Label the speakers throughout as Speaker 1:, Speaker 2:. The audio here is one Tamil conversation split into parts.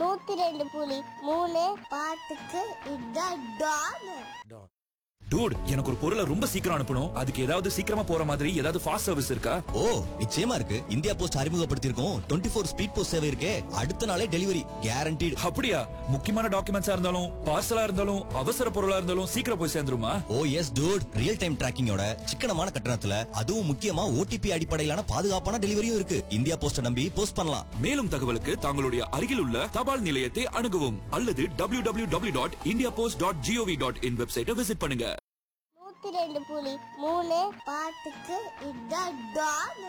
Speaker 1: நூத்தி ரெண்டு புலி மூணு பாட்டுக்கு இதான் டான்
Speaker 2: டூட் எனக்கு ஒரு பொருளை ரொம்ப சீக்கிரம் அனுப்பணும் அதுக்கு ஏதாவது சீக்கிரமா போற மாதிரி ஏதாவது ஃபாஸ்ட் சர்வீஸ் இருக்கா
Speaker 3: ஓ நிச்சயமா இருக்கு இந்தியா போஸ்ட் அறிமுகப்படுத்தியிருக்கோம் டுவெண்ட்டி ஃபோர் ஸ்பீட் போஸ்ட் சேவை இருக்கே அடுத்த நாளே டெலிவரி கேரண்டீடு
Speaker 2: அப்படியா முக்கியமான டாக்குமெண்ட்ஸா இருந்தாலும் பார்சலா இருந்தாலும் அவசர பொருளா இருந்தாலும் சீக்கிரம் போய் சேர்ந்துருமா
Speaker 3: oh yes dude real time டிராக்கிங்கோட சிக்கனமான கட்டணத்துல அதுவும் முக்கியமா ஓடிபி அடிப்படையிலான பாதுகாப்பான டெலிவரியும் இருக்கு இந்தியா போஸ்ட நம்பி போஸ்ட் பண்ணலாம்
Speaker 2: மேலும் தகவலுக்கு தங்களுடைய அருகில் உள்ள தபால் நிலையத்தை அணுகவும் அல்லது W W W dot India post dot GOV dot in வெப்சைட்டை விசிட் பண்ணுங்க
Speaker 1: நூத்தி ரெண்டு புலி மூணு பாட்டுக்கு இதான் டான்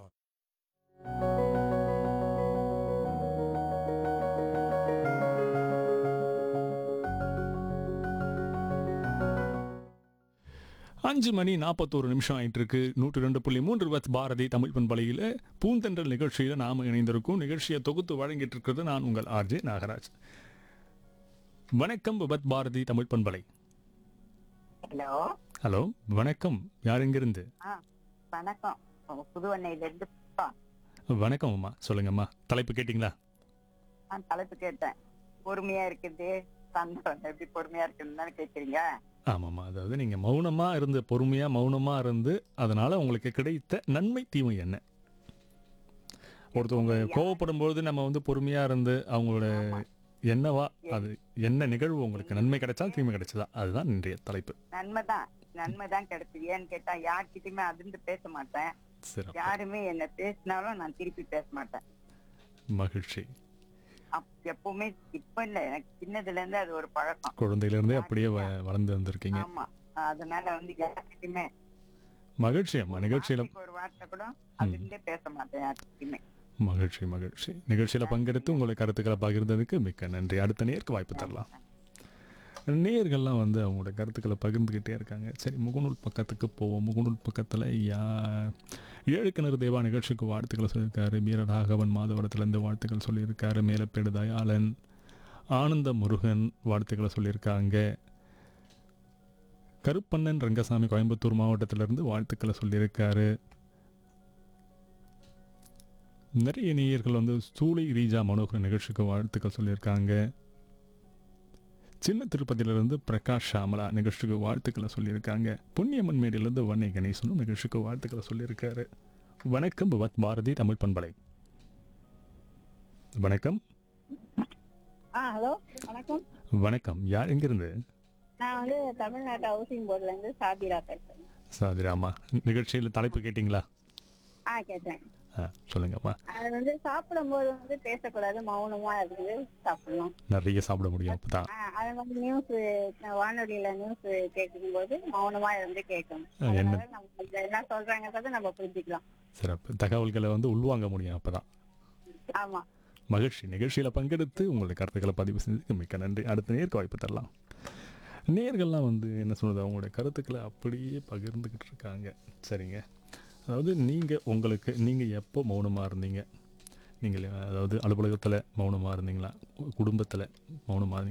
Speaker 4: அஞ்சு மணி நாற்பத்தோரு நிமிஷம் ஆயிட்டு இருக்கு நூற்றி ரெண்டு புள்ளி மூன்று வத் பாரதி தமிழ் பண்பலையில் பூந்தென்றல் நிகழ்ச்சியில் நாம் இணைந்திருக்கும் நிகழ்ச்சியை தொகுத்து வழங்கிட்டு இருக்கிறது நான் உங்கள் ஆர்ஜே நாகராஜ் வணக்கம் விபத் பாரதி தமிழ் பண்பலை
Speaker 5: ஹலோ
Speaker 4: ஹலோ வணக்கம் யார் எங்கிருந்து
Speaker 5: ஆ வணக்கம் உங்க புதுவண்ணையில இருந்து பா.
Speaker 4: வணக்கம் அம்மா சொல்லுங்கம்மா தலைப்பு கேட்டிங்களா
Speaker 5: நான் தலைப்பு கேட்டேன் பொறுமையா இருக்குது சந்தோஷம் எப்படி பொறுமையா இருக்குன்னு தானே கேக்குறீங்க
Speaker 4: ஆமாம்மா அதாவது நீங்கள் மௌனமாக இருந்து பொறுமையாக மௌனமாக இருந்து அதனால் உங்களுக்கு கிடைத்த நன்மை தீமை என்ன ஒருத்தவங்க கோவப்படும் பொழுது நம்ம வந்து பொறுமையாக இருந்து அவங்களோட என்னவா அது என்ன நிகழ்வு உங்களுக்கு நன்மை கிடைச்சா தீமை கிடைச்சதா அதுதான் இன்றைய தலைப்பு
Speaker 5: நன்மைதான் நன்மைதான் கிடைச்சது ஏன்னு கேட்டா யார்கிட்டயுமே அதிர்ந்து பேச மாட்டேன்
Speaker 4: சிறப்பு
Speaker 5: யாருமே என்ன பேசினாலும் நான் திருப்பி பேச மாட்டேன்
Speaker 4: மகிழ்ச்சி
Speaker 5: அப்- எப்பவுமே இப்ப இல்ல எனக்கு சின்னதுல இருந்து அது ஒரு பழக்கம்
Speaker 4: குழந்தையிலேருந்தே அப்படியே வ- வளர்ந்து வந்திருக்கீங்க
Speaker 5: ஆமா அதனால வந்து யார்கிட்டயுமே
Speaker 4: மகிழ்ச்சி அம்மா நிகழ்ச்சியில்
Speaker 5: வார்த்தைக்கு ஒரு வார்த்தை கூட அதிர்ந்தே பேச மாட்டேன் யார்கிட்டயுமே
Speaker 4: மகிழ்ச்சி மகிழ்ச்சி நிகழ்ச்சியில் பங்கெடுத்து உங்களை கருத்துக்களை பகிர்ந்ததுக்கு மிக்க நன்றி அடுத்த நேருக்கு வாய்ப்பு தரலாம் நேயர்கள்லாம் வந்து அவங்களோட கருத்துக்களை பகிர்ந்துக்கிட்டே இருக்காங்க சரி முகநூல் பக்கத்துக்கு போவோம் முகநூல் பக்கத்தில் யா ஏழு கிணறு தேவா நிகழ்ச்சிக்கு வாழ்த்துக்களை சொல்லியிருக்காரு வீர ராகவன் மாதவரத்துலேருந்து வாழ்த்துக்கள் சொல்லியிருக்காரு மேலப்பேடு தயாளன் ஆனந்த முருகன் வாழ்த்துக்களை சொல்லியிருக்காங்க கருப்பண்ணன் ரங்கசாமி கோயம்புத்தூர் மாவட்டத்திலிருந்து வாழ்த்துக்களை சொல்லியிருக்காரு நிறைய நேயர்கள் வந்து சூளை ரீஜா மனோகர் நிகழ்ச்சிக்கு வாழ்த்துக்கள் சொல்லியிருக்காங்க சின்ன திருப்பதியிலிருந்து பிரகாஷ் ஷாமலா நிகழ்ச்சிக்கு வாழ்த்துக்களை சொல்லியிருக்காங்க புண்ணியம்மன் மேடிலிருந்து வன்னை கணேசனும் நிகழ்ச்சிக்கு வாழ்த்துக்களை சொல்லியிருக்காரு வணக்கம் பவத் பாரதி தமிழ் பண்பலை வணக்கம்
Speaker 6: ஆ ஹலோ வணக்கம்
Speaker 4: வணக்கம் யார் எங்கிருந்து
Speaker 6: நான் வந்து தமிழ்நாட்டு ஹவுசிங் போர்டுல இருந்து சாபிரா பேசுறேன்
Speaker 4: சாதிராமா நிகழ்ச்சியில் தலைப்பு கேட்டிங்களா
Speaker 6: ஆ கேட்டேன்
Speaker 4: ஆ சொல்லுங்கம்மா
Speaker 6: அது வந்து சாப்பிடும்போது வந்து பேசக்கூடாது மௌனமா இருந்து சாப்பிடணும்
Speaker 4: நிறைய சாப்பிட முடியும் அப்பதான்
Speaker 6: ஆ, அது வந்து நியூஸ் வானொலியில நியூஸ் கேட்கும்போது மௌனமா இருந்து கேட்கணும்
Speaker 4: ஆ, என்ன?
Speaker 6: அதனால நம்ம இதுல என்ன சொல்றாங்கன்றதை நம்ம புரிஞ்சுக்கலாம்
Speaker 4: சிறப்பு தகவல்களை வந்து உள்வாங்க முடியும் அப்பதான்
Speaker 6: ஆமா
Speaker 4: மகிழ்ச்சி நிகழ்ச்சியில் பங்கெடுத்து உங்களுடைய கருத்துக்களை பதிவு செஞ்சதுக்கு மிக்க நன்றி அடுத்த நேருக்கு வாய்ப்பு தரலாம் நேர்கள்லாம் வந்து என்ன சொல்றது அவங்களுடைய கருத்துக்களை அப்படியே பகிர்ந்துக்கிட்டு இருக்காங்க சரிங்க அதாவது நீங்கள் உங்களுக்கு நீங்கள் எப்போ மௌனமாக இருந்தீங்க நீங்கள் அதாவது அலுவலகத்தில் மௌனமாக இருந்தீங்களா குடும்பத்தில் மௌனமாக